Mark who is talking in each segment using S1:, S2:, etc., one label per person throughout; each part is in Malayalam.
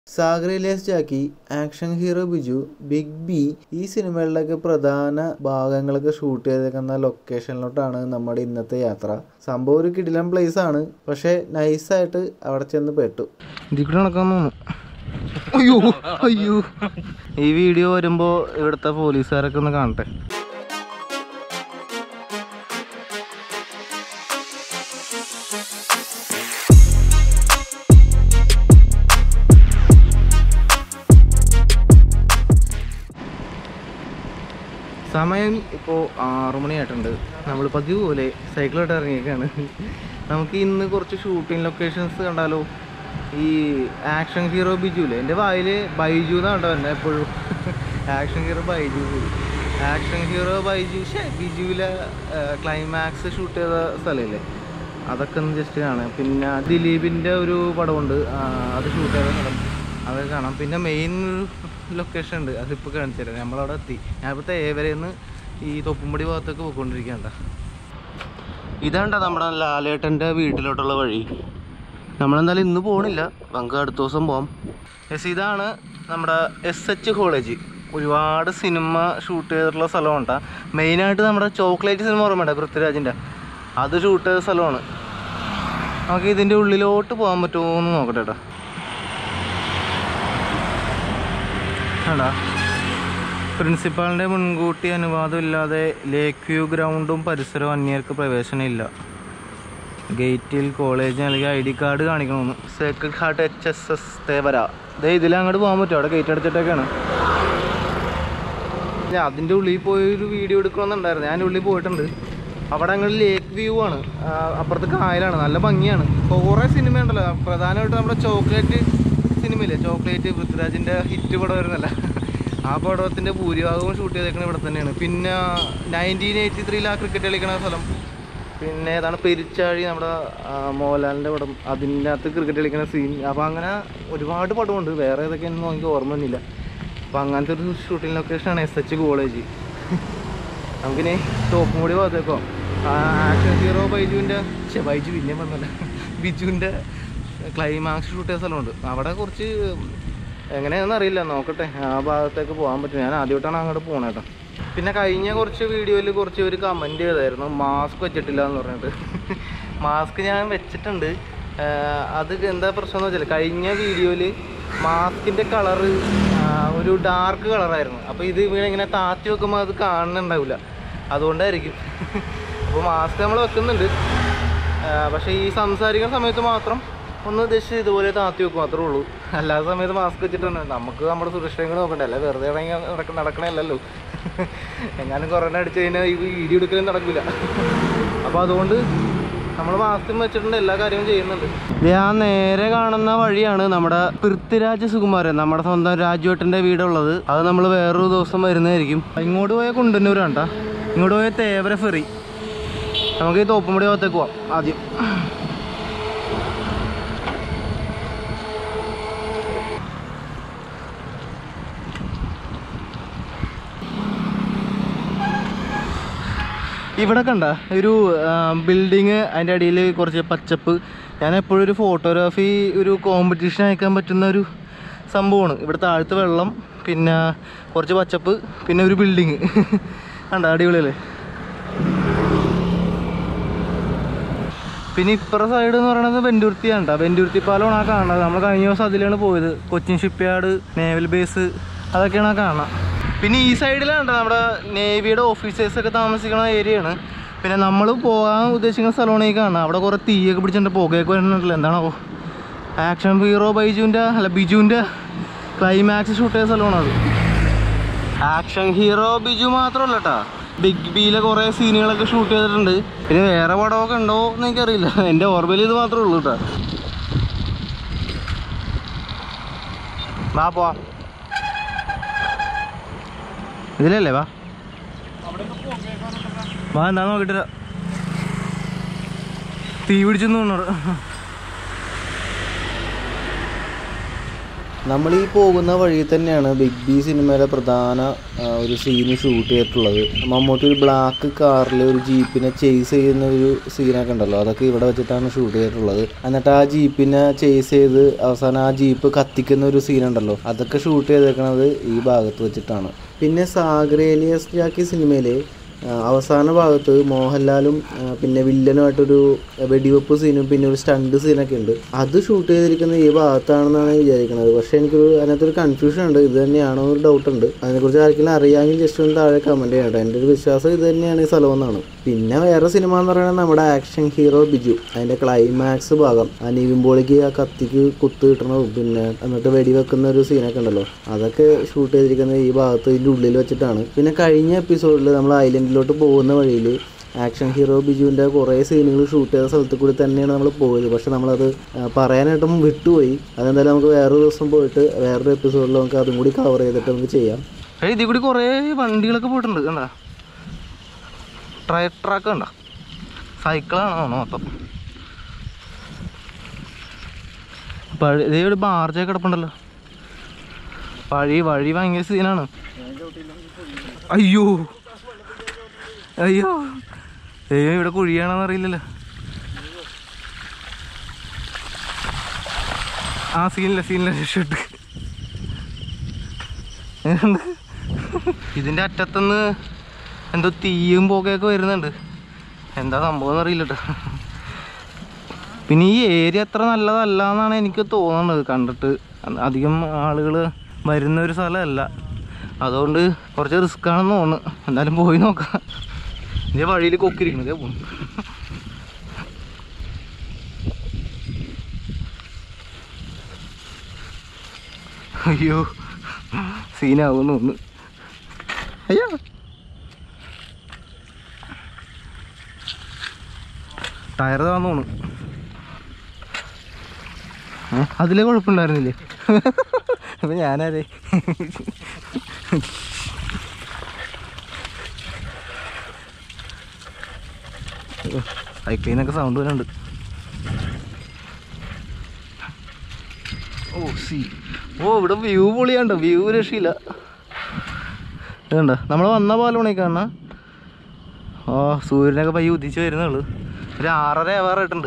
S1: സാഗറിലേസ് Jacky action hero Biju big B ഈ സിനിമകളിലൊക്കെ പ്രധാന ഭാഗങ്ങളൊക്കെ ഷൂട്ട് ചെയ്തേക്കുന്ന ലൊക്കേഷനിലോട്ടാണ് നമ്മുടെ ഇന്നത്തെ യാത്ര സംഭവം ഒരു കിടിലം പ്ലേസ് ആണ് പക്ഷെ നൈസായിട്ട് അവിടെ ചെന്ന് പെട്ടു
S2: ഇതിൽ നടക്കാൻ തോന്നുന്നു അയ്യോ അയ്യോ ഈ വീഡിയോ വരുമ്പോൾ ഇവിടുത്തെ പോലീസുകാരൊക്കെ ഒന്ന് കാണട്ടെ സമയം ഇപ്പോൾ ആറു മണിയായിട്ടുണ്ട് നമ്മൾ പതിവ് പോലെ സൈക്കിളോട്ട് ഇറങ്ങിയേക്കാണ് നമുക്ക് ഇന്ന് കുറച്ച് ഷൂട്ടിംഗ് ലൊക്കേഷൻസ് കണ്ടാലോ ഈ ആക്ഷൻ ഹീറോ ബിജുല്ലേ എൻ്റെ വായിൽ ബൈജു എന്നാണ് കേട്ടോ എന്നെ എപ്പോഴും action hero Biju action hero Biju ഷേ ബിജുവിലെ ക്ലൈമാക്സ് ഷൂട്ട് ചെയ്ത സ്ഥലമില്ലേ അതൊക്കെ ഒന്ന് ജസ്റ്റ് കാണാം പിന്നെ ദിലീപിൻ്റെ ഒരു പടമുണ്ട് ആ, അത് ഷൂട്ട് ചെയ്ത സ്ഥലം അതൊക്കെ കാണാം പിന്നെ മെയിൻ ലൊക്കേഷൻ ഉണ്ട് അതിപ്പോൾ കാണിച്ചു തരാം നമ്മളവിടെ എത്തി ഞാനിപ്പോൾ തേവരയിൽ ഈ തൊപ്പുംപടി ഭാഗത്തേക്ക് പോയിക്കൊണ്ടിരിക്കണ്ട ഇതാണ്ട നമ്മുടെ ലാലേട്ടൻ്റെ വീട്ടിലോട്ടുള്ള വഴി നമ്മളെന്തായാലും ഇന്ന് പോകണില്ല നമുക്ക് അടുത്ത ദിവസം പോകാം എസ് ഇതാണ് നമ്മുടെ എസ് എച്ച് കോളേജ് ഒരുപാട് സിനിമ ഷൂട്ട് ചെയ്തിട്ടുള്ള സ്ഥലമുണ്ട് മെയിനായിട്ട് നമ്മുടെ ചോക്ലേറ്റ് സിനിമ ഓർമ്മയുണ്ട് പൃഥ്വിരാജിൻ്റെ അത് ഷൂട്ട് ചെയ്ത സ്ഥലമാണ് നമുക്ക് ഇതിൻ്റെ ഉള്ളിലോട്ട് പോകാൻ പറ്റുമോ എന്ന് നോക്കട്ടെ കേട്ടോ ആടാ പ്രിൻസിപ്പാളിൻ്റെ മുൻകൂട്ടി അനുവാദമില്ലാതെ ലേക്ക് വ്യൂ ഗ്രൗണ്ടും പരിസരവും അന്യർക്ക് പ്രവേശനമില്ല ഗേറ്റിൽ കോളേജ് നൽകിയ ഐ ഡി കാർഡ് കാണിക്കണമെന്ന് sacred heart H S S Thevara ദേ ഇതിൽ അങ്ങോട്ട് പോകാൻ പറ്റും അവിടെ ഗേറ്റ് അടച്ചിട്ടൊക്കെയാണ് ഞാൻ അതിൻ്റെ ഉള്ളിൽ പോയി ഒരു വീഡിയോ എടുക്കണമെന്നുണ്ടായിരുന്നു ഞാൻ ഉള്ളിൽ പോയിട്ടുണ്ട് അവിടെ അങ്ങോട്ട് ലേക്ക് വ്യൂ ആണ് ആ, അപ്പുറത്ത് കായലാണ് നല്ല ഭംഗിയാണ് കുറേ സിനിമ ഉണ്ടല്ലോ പ്രധാനമായിട്ട് നമ്മുടെ ചോക്ലേറ്റ് സിനിമയില്ലേ ചോക്ലേറ്റ് പൃഥ്വിരാജിൻ്റെ ഹിറ്റ് പടം വരുന്നല്ല ആ പടത്തിൻ്റെ ഭൂരിഭാഗവും ഷൂട്ട് ചെയ്തേക്കുന്നത് ഇവിടെ തന്നെയാണ് പിന്നെ നയൻറ്റീൻ എയ്റ്റി ത്രീയിൽ ആ ക്രിക്കറ്റ് കളിക്കണ സ്ഥലം പിന്നെ ഏതാണ് പെരിച്ചാഴി നമ്മുടെ ആ, മോഹൻലാലിൻ്റെ പടം അതിൻ്റെ അകത്ത് ക്രിക്കറ്റ് കളിക്കുന്ന സീൻ അപ്പോൾ അങ്ങനെ ഒരുപാട് പടമുണ്ട് വേറെ ഏതൊക്കെയാണെന്ന് എനിക്ക് ഓർമ്മ ഒന്നുമില്ല അപ്പോൾ അങ്ങനത്തെ ഒരു ഷൂട്ടിംഗ് ലൊക്കേഷനാണ് എസ് എച്ച് കോളേജ് നമുക്കിനി ടോപ്പ് മൂടി ഭാഗത്തേക്കോ ആക്ഷൻ ഹീറോ ബൈജുവിൻ്റെ പക്ഷേ ബൈജു പിന്നെ പറഞ്ഞല്ല ബിജുവിൻ്റെ ക്ലൈമാക്സ് ഷൂട്ട് ചെയ്ത സ്ഥലമുണ്ട് അവിടെ കുറച്ച് എങ്ങനെയാണെന്ന് അറിയില്ല നോക്കട്ടെ ആ ഭാഗത്തേക്ക് പോകാൻ പറ്റും ഞാൻ ആദ്യമായിട്ടാണ് അങ്ങോട്ട് പോകണേ കേട്ടോ പിന്നെ കഴിഞ്ഞ കുറച്ച് വീഡിയോയിൽ കുറച്ച് ഒരു കമൻറ്റ് ചെയ്തായിരുന്നു മാസ്ക് വെച്ചിട്ടില്ല എന്ന് പറഞ്ഞിട്ട് മാസ്ക് ഞാൻ വെച്ചിട്ടുണ്ട് ആ, അത് എന്താ പ്രശ്നം എന്ന് വെച്ചാൽ കഴിഞ്ഞ വീഡിയോയിൽ മാസ്കിൻ്റെ കളറ് ഒരു ഡാർക്ക് കളറായിരുന്നു അപ്പോൾ ഇത് ഇവിടെ ഇങ്ങനെ താത്തി വെക്കുമ്പോൾ അത് കാണുന്നുണ്ടാവില്ല അതുകൊണ്ടായിരിക്കും അപ്പോൾ മാസ്ക് നമ്മൾ വെക്കുന്നുണ്ട് ആ, പക്ഷേ ഈ സംസാരിക്കുന്ന സമയത്ത് മാത്രം ഒന്ന് ഉദ്ദേശിച്ച് ഇതുപോലെ താത്തി വെക്കും മാത്രമേ ഉള്ളൂ അല്ലാത്ത സമയത്ത് മാസ്ക് വെച്ചിട്ടുണ്ട് നമുക്ക് നമ്മുടെ സുരക്ഷയും കൂടെ നോക്കണ്ടേ അല്ല വെറുതെ ഇറങ്ങി നടക്ക നടക്കണമല്ലല്ലോ എങ്ങാനും കൊറോണ അടിച്ച് കഴിഞ്ഞാൽ ഈ വീഡിയോ എടുക്കലും നടക്കില്ല അപ്പോൾ അതുകൊണ്ട് നമ്മൾ മാസ്കും വെച്ചിട്ടുണ്ട് എല്ലാ കാര്യവും ചെയ്യുന്നുണ്ട് ആ നേരെ കാണുന്ന വഴിയാണ് നമ്മുടെ പൃഥ്വിരാജ് സുകുമാരൻ നമ്മുടെ സ്വന്തം രാജുവേട്ടൻ്റെ വീടുള്ളത് അത് നമ്മൾ വേറൊരു ദിവസം വരുന്നതായിരിക്കും ഇങ്ങോട്ട് പോയ കുണ്ടന്നൂരാണ് കേട്ടോ ഇങ്ങോട്ട് പോയ തേവര ഫെറി നമുക്ക് ഈ തോപ്പുംപടി ഭാഗത്തേക്ക് പോവാം ആദ്യം ഇവിടെ കണ്ട ഒരു ബിൽഡിങ് അതിൻ്റെ അടിയിൽ കുറച്ച് പച്ചപ്പ് ഞാൻ എപ്പോഴും ഒരു ഫോട്ടോഗ്രാഫി ഒരു കോമ്പറ്റീഷൻ അയക്കാൻ പറ്റുന്ന ഒരു സംഭവമാണ് ഇവിടെ താഴത്ത് വെള്ളം പിന്നെ കുറച്ച് പച്ചപ്പ് പിന്നെ ഒരു ബിൽഡിങ് കണ്ട അടിപൊളിയല്ലേ പിന്നെ ഇപ്പുറ സൈഡ് എന്ന് പറയുന്നത് വെന്റുരുത്തിയാണ് കേട്ടോ വെന്റുരുത്തി പാലമാണ് ആ കാണുന്നത് നമ്മൾ കഴിഞ്ഞ ദിവസം അതിലാണ് പോയത് കൊച്ചിൻ ഷിപ്പ്യാർഡ് നേവൽ ബേസ് അതൊക്കെയാണ് ആ കാണുന്നത് പിന്നെ ഈ സൈഡിലാണ് ട്ടോ നമ്മുടെ നേവിയുടെ ഓഫീസേഴ്സ് ഒക്കെ താമസിക്കുന്ന ഏരിയയാണ് പിന്നെ നമ്മൾ പോകാൻ ഉദ്ദേശിക്കുന്ന സ്ഥലമാണ് ഈ കാണുന്നത് അവിടെ കുറേ തീയൊക്കെ പിടിച്ചിട്ട് പുകയൊക്കെ വരുന്നുണ്ടല്ലോ എന്താണോ ആക്ഷൻ ഹീറോ ബൈജുവിൻ്റെ അല്ല ബിജുവിൻ്റെ ക്ലൈമാക്സ് ഷൂട്ട് ചെയ്ത സ്ഥലമാണ് അത് ആക്ഷൻ ഹീറോ ബിജു മാത്രമല്ല കേട്ടാ ബിഗ് ബിയിലെ കുറേ സീനുകളൊക്കെ ഷൂട്ട് ചെയ്തിട്ടുണ്ട് പിന്നെ വേറെ പടമൊക്കെ ഉണ്ടോ എന്ന് എനിക്കറിയില്ല എൻ്റെ ഓർമ്മയിൽ ഇത് മാത്രമേ ഉള്ളൂ കേട്ടോ വാ പോവാ ഇതിലല്ലേ വാ വാ എന്താ നോക്കിട്ട് വരാം. തീ പിടിച്ചെന്ന് തോന്നുന്നു
S1: നമ്മൾ ഈ പോകുന്ന വഴി തന്നെയാണ് ബിഗ് ബി സിനിമയിലെ പ്രധാന ആ, ഒരു സീന് ഷൂട്ട് ചെയ്തിട്ടുള്ളത് മമ്മൂട്ടി ഒരു ബ്ലാക്ക് കാറിൽ ഒരു ജീപ്പിനെ ചേസ് ചെയ്യുന്ന ഒരു സീനൊക്കെ ഉണ്ടല്ലോ അതൊക്കെ ഇവിടെ വെച്ചിട്ടാണ് ഷൂട്ട് ചെയ്തിട്ടുള്ളത് എന്നിട്ട് ആ ജീപ്പിനെ ചേസ് ചെയ്ത് അവസാനം ആ ജീപ്പ് കത്തിക്കുന്ന ഒരു സീനുണ്ടല്ലോ അതൊക്കെ ഷൂട്ട് ചെയ്തേക്കണത് ഈ ഭാഗത്ത് വെച്ചിട്ടാണ് പിന്നെ സാഗ്രേലിയസ് ജാക്കി സിനിമയിലെ ആ, അവസാന ഭാഗത്ത് മോഹൻലാലും ആ, പിന്നെ വില്ലനുമായിട്ടൊരു വെടിവെപ്പ് സീനും പിന്നെ ഒരു സ്റ്റണ്ട് സീനൊക്കെ ഉണ്ട് അത് ഷൂട്ട് ചെയ്തിരിക്കുന്നത് ഈ ഭാഗത്താണെന്നാണ് വിചാരിക്കുന്നത് പക്ഷേ എനിക്കൊരു അതിനകത്തൊരു കൺഫ്യൂഷൻ ഉണ്ട് ഇത് തന്നെയാണോ ഒരു ഡൗട്ട് ഉണ്ട് അതിനെക്കുറിച്ച് ആർക്കെങ്കിലും അറിയാമെങ്കിൽ ജസ്റ്റ് ഒന്ന് താഴെ കമൻറ്റ് ചെയ്യട്ടെ എൻ്റെ ഒരു വിശ്വാസം ഇത് തന്നെയാണ് ഈ സ്ഥലമെന്നാണ് പിന്നെ വേറെ സിനിമ എന്ന് പറയുന്നത് നമ്മുടെ ആക്ഷൻ ഹീറോ ബിജു അതിൻ്റെ ക്ലൈമാക്സ് ഭാഗം ആ നിവിമ്പോളിക്ക് ആ കത്തിക്ക് കുത്ത് കിട്ടണതും പിന്നെ എന്നിട്ട് വെടിവെക്കുന്ന ഒരു സീനൊക്കെ ഉണ്ടല്ലോ അതൊക്കെ ഷൂട്ട് ചെയ്തിരിക്കുന്നത് ഈ ഭാഗത്ത് ഇതിൻ്റെ ഉള്ളിൽ വെച്ചിട്ടാണ് പിന്നെ കഴിഞ്ഞ എപ്പിസോഡിൽ നമ്മൾ ഐലൻഡിലോട്ട് പോകുന്ന വഴിയിൽ ആക്ഷൻ ഹീറോ ബിജുവിൻ്റെ കുറേ സീനുകൾ ഷൂട്ട് ചെയ്ത സ്ഥലത്ത് കൂടി തന്നെയാണ് നമ്മൾ പോയത് പക്ഷെ നമ്മളത് ആ, പറയാനായിട്ടും വിട്ടുപോയി അതെന്തായാലും നമുക്ക് വേറൊരു ദിവസം പോയിട്ട് വേറൊരു എപ്പിസോഡിൽ നമുക്ക് അതും കൂടി കവർ ചെയ്തിട്ട് നമുക്ക് ചെയ്യാം
S2: ഏയ് ഇതിൽ കൂടി കുറേ വണ്ടികളൊക്കെ പോയിട്ടുണ്ട് കണ്ട ട്രൈ ട്രാക്ക് കണ്ട സൈക്കിളാണ് തോന്നുന്നു മൊത്തം പഴയ ഇതേ ഒരു ബാർജൊക്കെ കിടപ്പുണ്ടല്ലോ വഴി വഴി ഭയങ്കര സീനാണ് അയ്യോ അയ്യോ ദൈവം ഇവിടെ കുഴിയാണെന്ന് അറിയില്ലല്ലോ ആ സീനില്ല സീനില്ല രക്ഷപ്പെട്ട് എങ്ങനെയുണ്ട്? ഇതിന്റെ അറ്റത്തുനിന്ന് എന്തോ തീയും പുകയൊക്കെ വരുന്നുണ്ട് എന്താ സംഭവം അറിയില്ല കേട്ടോ പിന്നെ ഈ ഏരിയ അത്ര നല്ലതല്ല എന്നാണ് എനിക്ക് തോന്നുന്നത് കണ്ടിട്ട് അധികം ആളുകൾ വരുന്ന ഒരു സ്ഥലമല്ല അതുകൊണ്ട് കുറച്ച് റിസ്ക് ആണെന്ന് തോന്നുന്നു എന്തായാലും പോയി നോക്കാം ഇതേ വഴിയിൽ കൊക്കിരിക്കണത് പോകും അയ്യോ സീനാവുന്നു ഒന്ന് അയ്യോ ടയർ താന്ന് തോന്നുന്നു ഏ? അതിലെ കുഴപ്പമുണ്ടായിരുന്നില്ലേ അപ്പൊ ഞാനാരേ സൈക്കിളിൽ നിന്നൊക്കെ സൗണ്ട് വരുന്നുണ്ട് ഓ സി ഓ ഇവിടെ വ്യൂ പൊളിയാണ്ട് വ്യൂ രക്ഷയില്ല ഇതുണ്ട നമ്മൾ വന്ന പാലോണേ കാണാ ഓ സൂര്യനൊക്കെ പയ്യെ ഉദിച്ച് വരുന്നുള്ളു ഒരു ആറര ആവാറായിട്ടുണ്ട്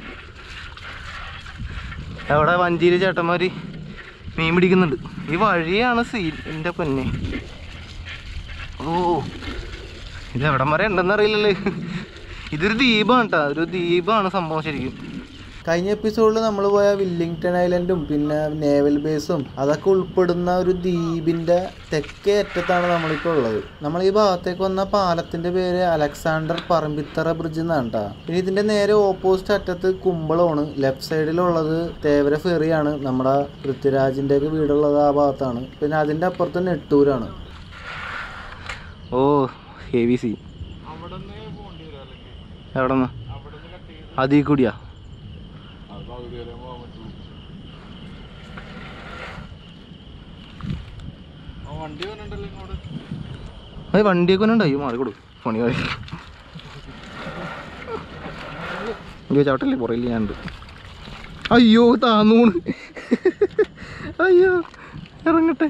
S2: അവിടെ വഞ്ചിയിൽ ചേട്ടന്മാര് മീൻ പിടിക്കുന്നുണ്ട് ഈ വഴിയാണ് സീൻ എൻ്റെ പൊന്നെ ഓ ഇത് എവിടം വരെ ഉണ്ടെന്ന് അറിയില്ലല്ലേ ഇതൊരു ദ്വീപാണ് കേട്ടോ ഒരു ദ്വീപാണ് സംഭവം ശരിക്കും
S1: കഴിഞ്ഞ എപ്പിസോഡിൽ നമ്മൾ പോയ വില്ലിംഗ്ടൺ ഐലൻഡും പിന്നെ നേവൽ ബേസും അതൊക്കെ ഉൾപ്പെടുന്ന ഒരു ദ്വീപിന്റെ തെക്കേ അറ്റത്താണ് നമ്മളിപ്പോൾ ഉള്ളത് നമ്മൾ ഈ ഭാഗത്തേക്ക് വന്ന പാലത്തിന്റെ പേര് അലക്സാണ്ടർ പറമ്പിത്തറ ബ്രിഡ്ജ് എന്നാണ് കേട്ടോ പിന്നെ ഇതിന്റെ നേരെ ഓപ്പോസിറ്റ് അറ്റത്ത് കുമ്പളമാണ് ലെഫ്റ്റ് സൈഡിലുള്ളത് തേവര ഫെറിയാണ് നമ്മുടെ പൃഥ്വിരാജിന്റെ ഒക്കെ വീടുള്ളത് ആ ഭാഗത്താണ് പിന്നെ അതിന്റെ അപ്പുറത്ത് നെട്ടൂരാണ്
S2: ഓ ഹെവി സീ എവിടെ നിന്ന് അതിൽ കൂടിയാ അത് വണ്ടിയൊക്കെ ഉണ്ടായി മാറിക്കൊടു പണി കഴി അയ്യോ ചവിട്ടല്ലേ പുറയില്ല ഞാനുണ്ട് അയ്യോ താന്നൂണ് അയ്യോ ഇറങ്ങട്ടെ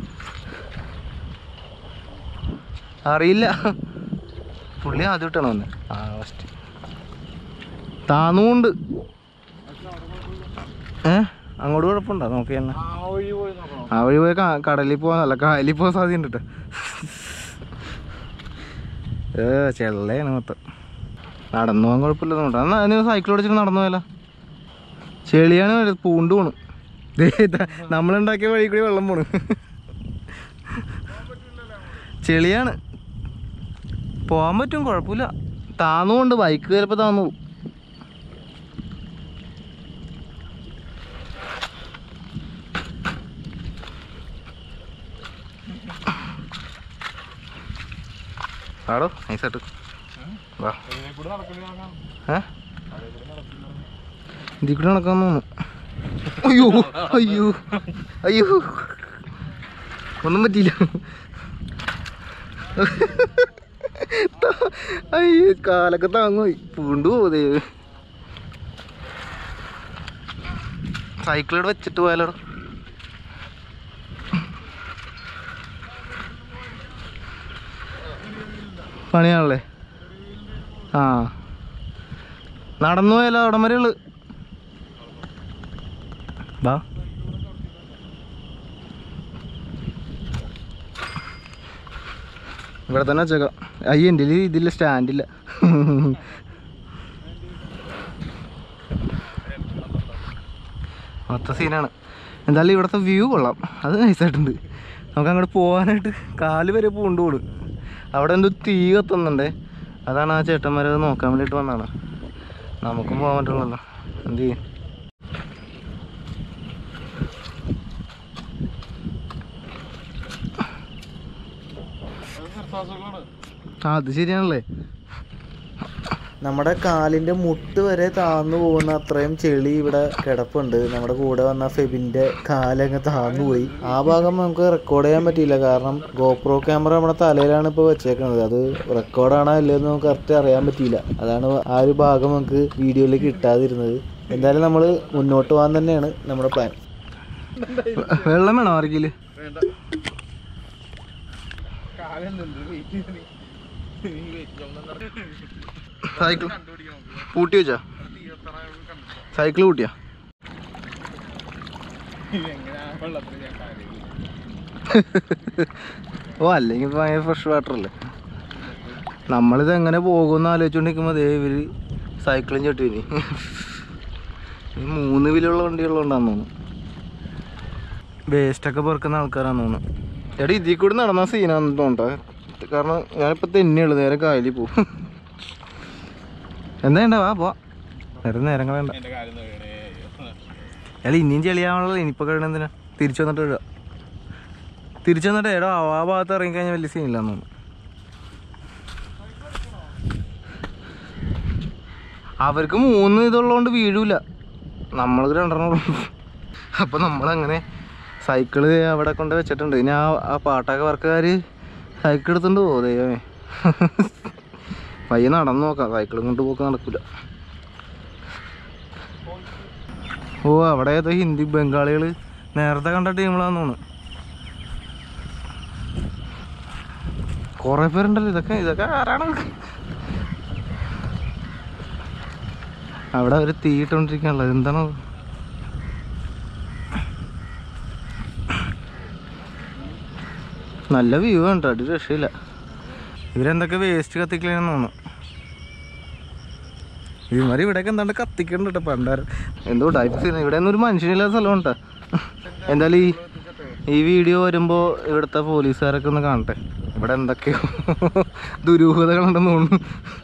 S2: അറിയില്ല പുള്ളി ആദ്യം ഇട്ടാണ് വന്നെ ആ ഫസ്റ്റ് താന്നുകൊണ്ട് ഏ അങ്ങോട്ട് കുഴപ്പമുണ്ടോ നോക്കി തന്നെ ആ വഴി പോയി ക- കടലിൽ പോകാനല്ല കായലിൽ പോകാൻ സാധ്യത ഉണ്ട് ഏ ചെള്ളയാണ് മൊത്തം നടന്നു പോകാൻ കുഴപ്പമില്ലെന്ന് കേട്ടോ എന്നാ നീ സൈക്കിൾ ഓടിച്ചിട്ട് നടന്നു പോയാലോ ചെളിയാണ് വരുന്നത്, പൂണ്ട് പോണ് ദേ ഇതാ, നമ്മളുണ്ടാക്കിയ വഴി കൂടി വെള്ളം പോണ് ചെളിയാണ് പോകാൻ പറ്റും കുഴപ്പമില്ല താന്നുകൊണ്ട് ബൈക്ക് ചിലപ്പോൾ താന്നു പോകും ആടോ നൈസായിട്ട് വാ ഏ ഇതിൽ കൂടെ നടക്കാൻ തോന്നുന്നു അയ്യോ അയ്യോ അയ്യോ ഒന്നും പറ്റിയില്ല അയ്യോ കാലൊക്കെ താങ്ങുപോയി പൂണ്ടു പോകുന്നേ സൈക്കിൾ ഇവിടെ വെച്ചിട്ട് പോയാലോ പണിയാണല്ലേ ആ നടന്നു പോയാലോ അവിടം വരെ ഉള്ളു വാ ഇവിടെ തന്നെ വെച്ചേക്കാം അയ്യ എൻ്റെ ഇതില്ല സ്റ്റാൻഡില്ല മൊത്ത സീനാണ് എന്തായാലും ഇവിടുത്തെ വ്യൂ കൊള്ളാം അത് നൈസായിട്ടുണ്ട് നമുക്ക് അങ്ങോട്ട് പോകാനായിട്ട് കാല് വരെ പൂണ്ടുപോണ് അവിടെ എന്തോ തീ കത്തുന്നുണ്ടേ അതാണ് ആ ചേട്ടന്മാരത് നോക്കാൻ വേണ്ടിയിട്ട് വന്നതാണ് നമുക്കും പോകാൻ പറ്റുള്ളല്ലോ എന്ത് ചെയ്യും ആ അത് ശരിയാണല്ലേ
S1: നമ്മുടെ കാലിന്റെ മുട്ട് വരെ താന്നു പോകുന്ന അത്രയും ചെളി ഇവിടെ കിടപ്പുണ്ട് നമ്മുടെ കൂടെ വന്ന ഫെബിന്റെ കാലങ്ങ് താന്നു പോയി ആ ഭാഗം നമുക്ക് റെക്കോർഡ് ചെയ്യാൻ പറ്റിയില്ല കാരണം ഗോപ്രോ ക്യാമറ നമ്മുടെ തലയിലാണ് ഇപ്പോൾ വെച്ചേക്കുന്നത് അത് റെക്കോർഡാണോ അല്ലയെന്ന് നമുക്ക് കറക്റ്റ് അറിയാൻ പറ്റിയില്ല അതാണ് ആ ഒരു ഭാഗം നമുക്ക് വീഡിയോയിലേക്ക് കിട്ടാതിരുന്നത് എന്തായാലും നമ്മൾ മുന്നോട്ട് പോകാൻ തന്നെയാണ് നമ്മുടെ പ്ലാൻ
S2: വെള്ളം വേണോ ആർക്കില് സൈക്കിൾ പൂട്ടി വെച്ചാ സൈക്കിൾ പൂട്ടിയാ ഓ അല്ലെങ്കിൽ ഇപ്പൊ ഭയങ്കര ഫ്രഷ് വാട്ടർ അല്ലേ നമ്മളിത് എങ്ങനെ പോകുമെന്ന് ആലോചിച്ചുകൊണ്ടിരിക്കുമ്പോൾ ദേ ഇവര് സൈക്കിളും ചട്ടി ഇനി ഈ മൂന്ന് വിലുള്ള വണ്ടികളുണ്ടാന്ന് തോന്നുന്നു വേസ്റ്റൊക്കെ പെറുക്കുന്ന ആൾക്കാരാന്ന് തോന്നുന്നു എടാ ഇതിൽ കൂടി നടന്ന സീനാന്ന് തോന്നട്ടെ കാരണം ഞാനിപ്പോൾ തന്നെയുള്ളു നേരെ കായലിൽ പോകും എന്താ വേണ്ട വാ പോ നേരെ നേരം കളയണ്ട അല്ല ഇനിയും ചെളിയാണല്ലോ ഇനിയിപ്പോൾ കഴിയണ എന്തിനാ തിരിച്ചു വന്നിട്ട് എഴുതാ തിരിച്ചു വന്നിട്ട് എടോ ആ ഭാഗത്ത് ഇറങ്ങിക്കഴിഞ്ഞാൽ വലിയ സീനില്ലാന്ന് തോന്നുന്നു അവർക്ക് മൂന്ന് ഇതുള്ളതുകൊണ്ട് വീഴൂല നമ്മൾക്ക് രണ്ടെണ്ണം ഉള്ളൂ അപ്പോൾ നമ്മളങ്ങനെ സൈക്കിള് അവിടെ കൊണ്ട് വെച്ചിട്ടുണ്ട് ഇനി ആ ആ പാട്ടൊക്കെ വർക്കുകാർ സൈക്കിൾ എടുത്തുകൊണ്ട് പോകും ദൈവമേ പയ്യെ നടന്നു നോക്കാം സൈക്കിളും കൊണ്ട് പോക്ക് നടക്കില്ല ഓ അവിടെ ഏതോ ഹിന്ദി ബംഗാളികൾ നേരത്തെ കണ്ട ടീമുകളാന്ന് തോന്നുന്നു കുറേ പേരുണ്ടല്ലോ ഇതൊക്കെ ഇതൊക്കെ ആരാണ് അവിടെ ഒരു തീ ഇട്ടുകൊണ്ടിരിക്കാനുള്ളത് എന്താണ് നല്ല വ്യൂ ഉണ്ട് അടി രക്ഷയില്ല ഇവരെന്തൊക്കെ വേസ്റ്റ് കത്തിക്കലെന്ന് തോന്നുന്നു ഇവന്മാർ ഇവിടെയൊക്കെ എന്താണ്ട് കത്തിക്കണ്ട കേട്ടോ പണ്ടാരം എന്തോ ഡൈറ്റ് ഇവിടെ ഒന്നും ഒരു മനുഷ്യനില്ലാത്ത സ്ഥലം കേട്ടോ എന്തായാലും ഈ ഈ വീഡിയോ വരുമ്പോൾ ഇവിടുത്തെ പോലീസുകാരൊക്കെ ഒന്ന് കാണട്ടെ ഇവിടെ എന്തൊക്കെയോ ദുരൂഹതകളുണ്ടെന്ന് തോന്നുന്നു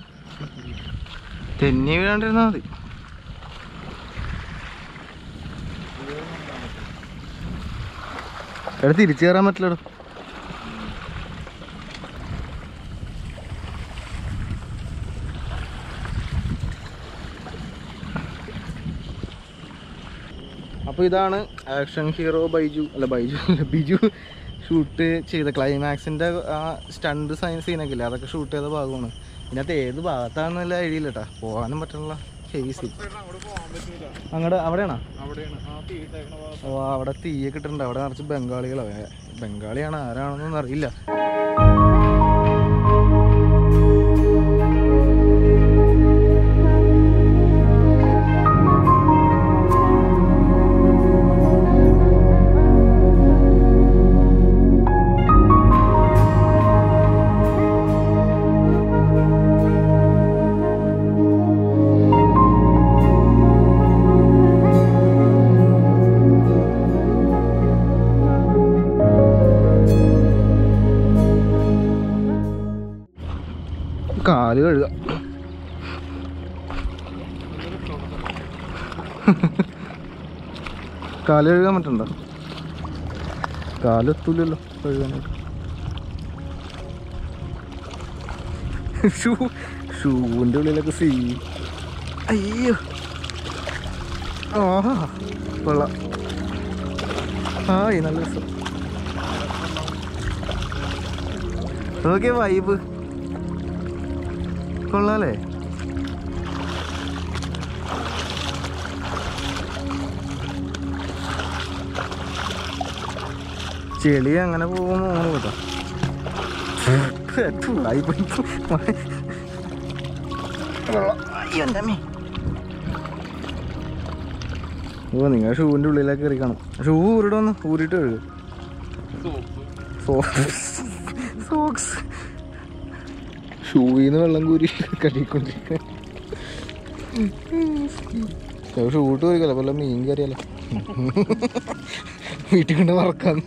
S2: തെന്നി വീഴാണ്ടിരുന്നാൽ മതി എടാ തിരിച്ചു കയറാൻ പറ്റില്ലടോ അപ്പോൾ ഇതാണ് ആക്ഷൻ ഹീറോ ബൈജു അല്ല ബൈജു അല്ല ബിജു ഷൂട്ട് ചെയ്ത ക്ലൈമാക്സിൻ്റെ ആ സ്റ്റണ്ട് സൈൻ സീനൊക്കെ ഇല്ലേ അതൊക്കെ ഷൂട്ട് ചെയ്ത ഭാഗമാണ് ഇതിനകത്ത് ഏത് ഭാഗത്താണെന്നല്ല ഐഡിയ ഇല്ല കേട്ടോ പോകാനും പറ്റുള്ള ഹെവി സീൻ അങ്ങോട്ട് അവിടെയാണോ ഓ അവിടെ തീയൊക്കെ ഇട്ടിട്ടുണ്ട് അവിടെ നിറച്ച് ബംഗാളികളോ ഏ, ബംഗാളിയാണ് ആരാണെന്നൊന്നും അറിയില്ല കാല് കഴുക കാല് കഴുകാൻ പറ്റണ്ട കാലെത്തൂലല്ലോ കഴുകാനായിട്ട് ഷൂ ഷൂവിൻ്റെ ഉള്ളിലൊക്കെ സീ അയ്യോ ആഹാ കൊള്ളാം ഹായ് നല്ല രസം ഓക്കെ വൈബ് കൊള്ളാലേ ചെളി അങ്ങനെ പോകുന്നു കേട്ടോ ചൂടായിപ്പോയി ഓ നിങ്ങൾ ഷൂവിൻ്റെ ഉള്ളിലേക്ക് കയറി കാണും ഷൂ ഊരിടെ ഒന്ന് ഊരിട്ട് കഴുകും സോക്സ് ഷൂവിന്ന് വെള്ളം കൂരി കഴുകിക്കൊണ്ടിരിക്കുക ഷൂ ഇട്ട് പോയിക്കല്ലോ വല്ല മീൻ കറിയല്ലോ വീട്ടിൽ കൊണ്ട് വറക്കാന്ന്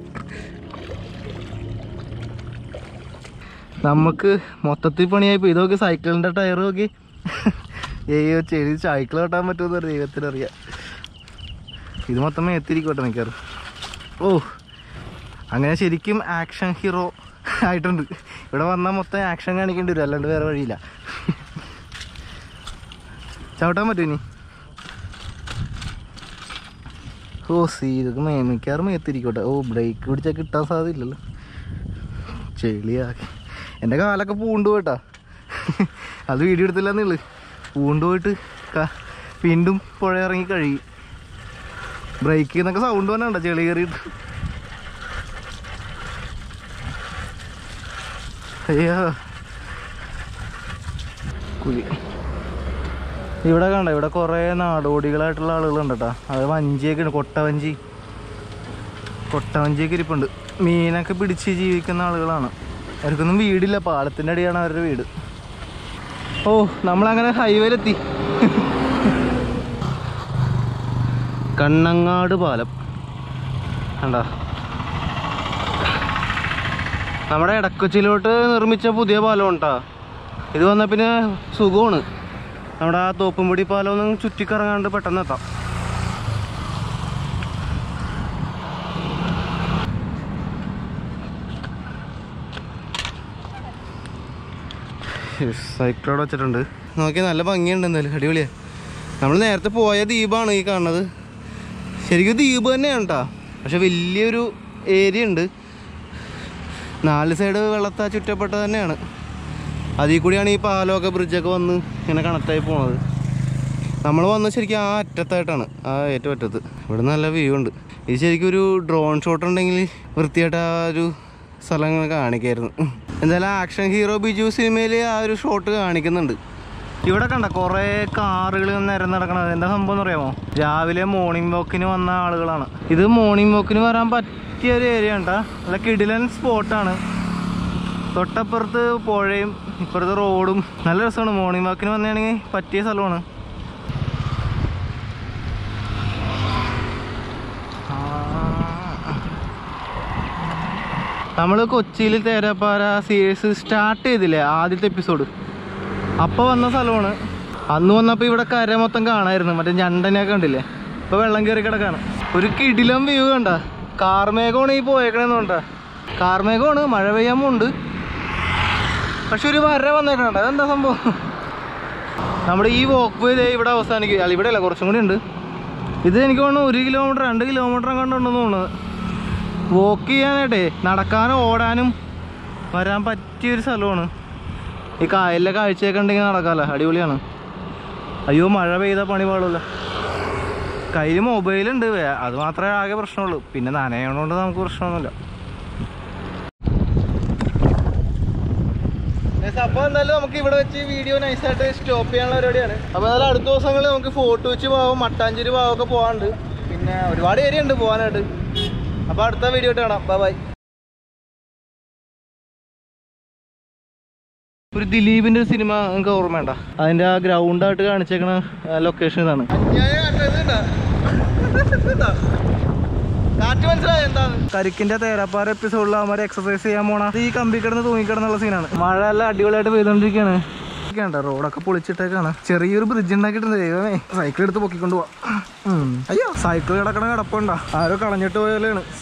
S2: നമുക്ക് മൊത്തത്തിൽ പണിയായിപ്പോ ഇതൊക്കെ സൈക്കിളിന്റെ ടയർ നോക്കി ഏയ്യോ ചെടി സൈക്കിൾ കെട്ടാൻ പറ്റുമെന്ന് ദൈവത്തിനറിയാം ഇത് മൊത്തം മേത്തിരിക്കോട്ടെ മിക്കാറ് ഓ അങ്ങനെ ശരിക്കും ആക്ഷൻ ഹീറോ ആയിട്ടുണ്ട് ഇവിടെ വന്നാൽ മൊത്തം ആക്ഷൻ കാണിക്കേണ്ടി വരും അല്ലാണ്ട് വേറെ വഴിയില്ല ചവിട്ടാൻ പറ്റും ഇനി ഓ സീ ഇതൊക്കെ മേ മിക്കവാറും മേത്തിരിക്കോട്ടെ ഓ ബ്രേക്ക് പിടിച്ചാൽ കിട്ടാൻ സാധ്യതയില്ലല്ലോ ചെളിയാക്കി എൻ്റെ കാലൊക്കെ പൂണ്ട് പോയിട്ടാ അത് വീഡിയോ എടുത്തില്ലെന്നുള്ളു പൂണ്ട് പോയിട്ട് ക- വീണ്ടും പുഴ ഇറങ്ങി കഴുകി ബ്രേക്ക് എന്നൊക്കെ സൗണ്ട് തന്നെ ഉണ്ടോ ചെളി കയറിയിട്ട് അയ്യോ കുഴി ഇവിടെ കണ്ട ഇവിടെ കുറേ നാടോടികളായിട്ടുള്ള ആളുകളുണ്ട് കേട്ടോ അത് വഞ്ചിയൊക്കെ ഉണ്ട് കൊട്ടവഞ്ചി കൊട്ടവഞ്ചിയൊക്കെ ഇരിപ്പുണ്ട് മീനൊക്കെ പിടിച്ച് ജീവിക്കുന്ന ആളുകളാണ് അവർക്കൊന്നും വീടില്ല പാലത്തിൻ്റെ അടിയാണ് അവരുടെ വീട് ഓ നമ്മളങ്ങനെ ഹൈവേയിലെത്തി കണ്ണങ്ങാട് പാലം കണ്ടാ നമ്മുടെ ഇടക്കൊച്ചിയിലോട്ട് നിർമ്മിച്ച പുതിയ പാലം ഉണ്ടാ ഇത് വന്ന പിന്നെ സുഖമാണ് നമ്മുടെ ആ തോപ്പുംപടി പാലം ഒന്നും ചുറ്റിക്കറങ്ങാണ്ട് പെട്ടെന്ന് എത്താം സൈക്കിൾ അവിടെ വെച്ചിട്ടുണ്ട് നോക്കി നല്ല ഭംഗിയുണ്ട് എന്തായാലും അടിപൊളിയാ നമ്മൾ നേരത്തെ പോയ ദ്വീപാണ് ഈ കാണുന്നത് ശരിക്കും ദ്വീപ് തന്നെയാണ് കേട്ടോ പക്ഷെ വലിയൊരു ഏരിയ ഉണ്ട് നാല് സൈഡ് വെള്ളത്താ ചുറ്റപ്പെട്ട തന്നെയാണ് അതിൽ കൂടിയാണ് ഈ പാലമൊക്കെ ബ്രിഡ്ജൊക്കെ വന്ന് ഇങ്ങനെ കണക്റ്റായി പോണത് നമ്മൾ വന്നത് ശരിക്കും ആ അറ്റത്തായിട്ടാണ് ആ ഏറ്റവും അറ്റത്ത് ഇവിടെ നല്ല വ്യൂ ഉണ്ട് ഇത് ശരിക്കും ഒരു ഡ്രോൺ ഷോട്ട് ഉണ്ടെങ്കിൽ വൃത്തിയായിട്ട് ആ ഒരു സ്ഥലം ഇങ്ങനെ കാണിക്കായിരുന്നു എന്തായാലും ആക്ഷൻ ഹീറോ ബിജു സിനിമയിൽ ആ ഒരു ഷോട്ട് കാണിക്കുന്നുണ്ട് ഇവിടെ കണ്ട കുറേ കാറുകൾ നിരന്ന് നടക്കണത് എന്താ സംഭവം എന്ന് അറിയാമോ രാവിലെ മോർണിംഗ് വാക്കിന് വന്ന ആളുകളാണ് ഇത് മോർണിംഗ് വാക്കിന് വരാൻ പറ്റിയ ഒരു ഏരിയ ഉണ്ടാ നല്ല കിടിലൻ സ്പോട്ടാണ് തൊട്ടപ്പുറത്ത് പുഴയും ഇപ്പുറത്ത് റോഡും നല്ല രസമാണ് മോർണിംഗ് വാക്കിന് വന്നതാണെങ്കിൽ പറ്റിയ സ്ഥലമാണ് നമ്മൾ കൊച്ചിയിൽ തേരാപ്പാര സീരീസ് സ്റ്റാർട്ട് ചെയ്തില്ലേ ആദ്യത്തെ എപ്പിസോഡ് അപ്പോൾ വന്ന സ്ഥലമാണ് അന്ന് വന്നപ്പോൾ ഇവിടെ കര മൊത്തം കാണായിരുന്നു മറ്റേ ഞണ്ടനെയൊക്കെ കണ്ടില്ലേ ഇപ്പോൾ വെള്ളം കയറി കിടക്കാണ് ഒരു കിടിലം വ്യൂ കണ്ട കാർമേഘമാണ് ഈ പോയേക്കണേന്നുണ്ട കാർമേഘമാണ് മഴ പെയ്യാമുണ്ട് പക്ഷെ ഒരു വര വന്നേക്കണ്ട അതെന്താ സംഭവം നമ്മുടെ ഈ വോക്ക് വേ ഇവിടെ അവസാനിക്കും അല്ല ഇവിടെ അല്ല കുറച്ചും കൂടി ഉണ്ട് ഇത് എനിക്ക് തോന്നുന്നു ഒരു കിലോമീറ്റർ രണ്ട് കിലോമീറ്റർ കണ്ടുണ്ടെന്ന് തോന്നുന്നത് വോക്ക് ചെയ്യാനായിട്ടേ നടക്കാനും ഓടാനും വരാൻ പറ്റിയൊരു സ്ഥലമാണ് ഈ കായലിലെ കാഴ്ചയൊക്കെ ഉണ്ടെങ്കിൽ നടക്കാമല്ലോ അടിപൊളിയാണ് അയ്യോ മഴ പെയ്ത പണി പാടില്ല കയ്യിൽ മൊബൈലുണ്ട് വേ- അത് മാത്രമേ ആകെ പ്രശ്നമുള്ളൂ പിന്നെ നനയണോണ്ട് നമുക്ക് പ്രശ്നമൊന്നുമില്ല അപ്പോൾ എന്തായാലും നമുക്ക് ഇവിടെ വെച്ച് വീഡിയോ നൈസായിട്ട് സ്റ്റോപ്പ് ചെയ്യാനുള്ള പരിപാടിയാണ് അപ്പോൾ എന്തായാലും അടുത്ത ദിവസങ്ങളിൽ നമുക്ക് ഫോർട്ട് വെച്ച് പോകാം മട്ടാഞ്ചേരി ഭാഗമൊക്കെ പോകാനുണ്ട് പിന്നെ ഒരുപാട് ഏരിയ ഉണ്ട് പോകാനായിട്ട് അപ്പോൾ അടുത്ത വീഡിയോ ആയിട്ട് കാണാം ബൈ ബൈ ഒരു ദിലീപിന്റെ ഒരു സിനിമ നിങ്ങൾക്ക് ഓർമ്മയുണ്ട അതിന്റെ ആ ഗ്രൗണ്ടായിട്ട് കാണിച്ചേക്കണ ലൊക്കേഷൻ ഇതാണ് കാറ്റ് മനസ്സിലായോ എന്താണ് കരിക്കിന്റെ തേരാപ്പാറ എപ്പിസോഡിൽ അവന്മാരെ എക്സസൈസ് ചെയ്യാൻ പോണ ഈ കമ്പി കിടന്ന് തൂങ്ങിക്കിടന്നുള്ള സീനാണ് മഴ എല്ലാം അടിപൊളിയായിട്ട് പെയ്തോണ്ടിരിക്കുകയാണ് ണ്ട റോഡൊക്കെ പൊളിച്ചിട്ടേക്കാണ് ചെറിയൊരു ബ്രിഡ്ജ് ഉണ്ടാക്കിയിട്ടുണ്ട് ദൈവമേ സൈക്കിൾ എടുത്ത് പൊക്കിക്കൊണ്ട് പോവാം ഉം. അയ്യോ സൈക്കിൾ കിടക്കണ കിടപ്പുണ്ടോ ആരോ കളഞ്ഞിട്ട് പോയാലാണ്